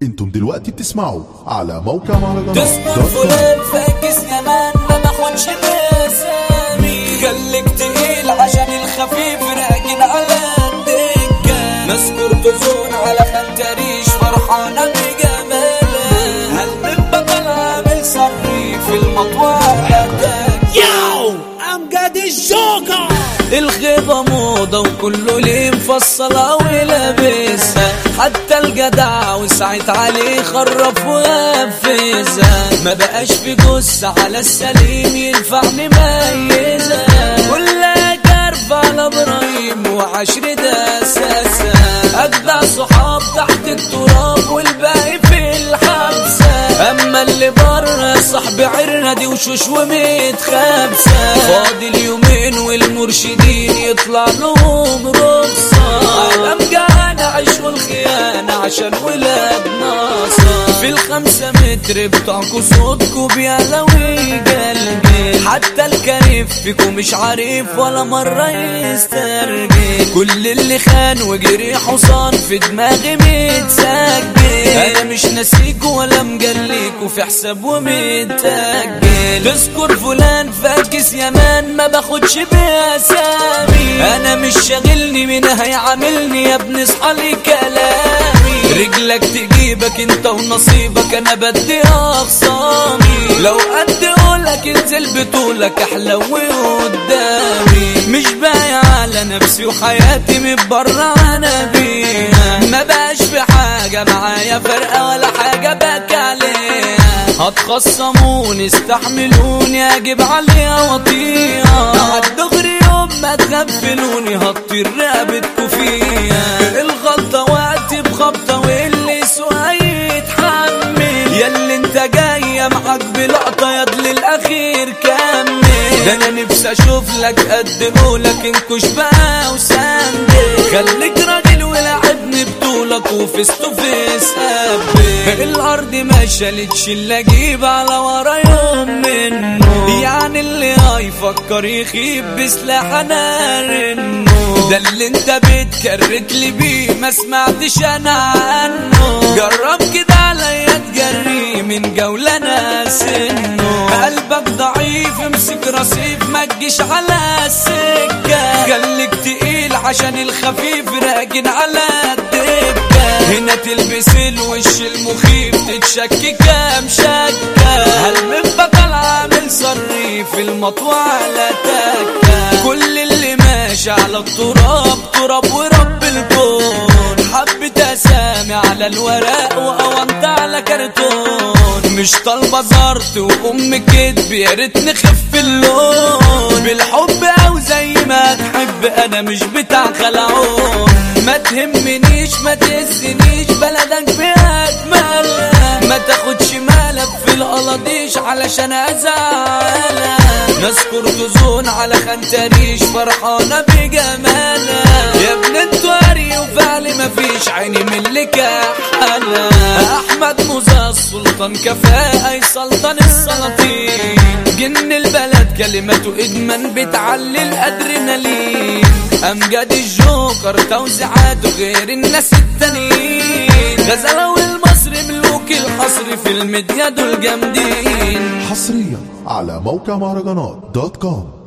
انتم دلوقتي بتسمعوا على موقع مهرجانات تذكر دوت كوم. فلان فاكس يمان ما باخدش باسامي خليك تقيل عشان الخفيف راجل على الدكة نذكر تزون على خنتريش فرحانة بجمالها هل من بطل عامل صري في المطوع Yo, أمجد الجوكر الغيبة موضة وكله ليه مفصلة ولابسها حتى الجدع وسعت عليه خرف وقفزها ما بقاش في جثة على السليم ينفع نميزها كلها كرف على ابراهيم وعشر ده اساسها اجدع صحاب تحت التراب والباقي في الحبسة اما اللي بره صاحب عرة دي وشوش وميت خبسة فاضي اليومين والمرشدين يطلع لهم رخصة عالم جعان عيش والخيانة عشان ولاد ناصر في الخمسة متر بتوعكوا صوتكوا بيعلوي قلبي حتى الكريف فيكم مش عارف ولا مرة يسترجل كل اللي خان وجري حصان في دماغي متسجل انا مش ناسيكوا ولا مجليكوا في حساب ومتأجل تذكر فلان فاكس يمان ما باخدش بأسامي انا مش شاغلني مين هيعاملني يا ابني اصحى لي كلامي رجلك تجيبك انت ونصيبك انا بدي اخصامي لو قد قولك انزل بطولك احلى قدامي مش بايع على نفسي وحياتي متبرع انا بيها ما بقاش في حاجة معايا فرقة ولا حاجة باكي عليها هتخصموني استحملوني اجيب عليها وطيها هتدغري يوم ما تغفلوني هطير رقبتكوا فيها الغلطة وقتي بخبطة واللي سوى يتحمل ياللي انت جاية معاك بلقطة يد للأخير كمل ده انا نفسي اشوف لك قد قولك انكش بقى وسندل خليك راجل ولعبني بطولك وفيس تو فيس قبل الارض ما شالتش اللي اجيب على ورا يوم منه يعني اللي هيفكر يخيب بسلاح انا رنه ده اللي انت بتكرت لي بيه ما سمعتش انا عنه جرب كده عليا تجري من جولة انا سنه قلبك ضعيف امسك رصيف ما تجيش على السكة خليك تقيل عشان الخفيف راكن على الدكة هنا تلبس الوش المخيف تتشكي كام شكة هل من بطل عامل صري في المطوى على تكة كل اللي ماشي على التراب تراب ورب الكون حبة اسامي على الورق وقومت على كرتون مش طالبة زرت وام كدب يا ريت نخف اللون بالحب او زي ما تحب انا مش بتاع خلعون ما تهمنيش ما تهزنيش بلدك باجملها ما تاخدش مالك في القلاطيش علشان ازعلها نذكر تزون على خنتريش فرحانة بجمالها يا ابن انتواري وفعلي مفيش عيني من اللي كحلها احمد موزة السلطان كفاءة أي سلطان السلاطين جن البلد كلمته ادمان بتعلي الادرينالين امجد الجوكر توزيعاته غير الناس التانيين غزالة والمصري ملوك الحصر في الميديا دول جامدين حصريا على موقع مهرجانات دوت كوم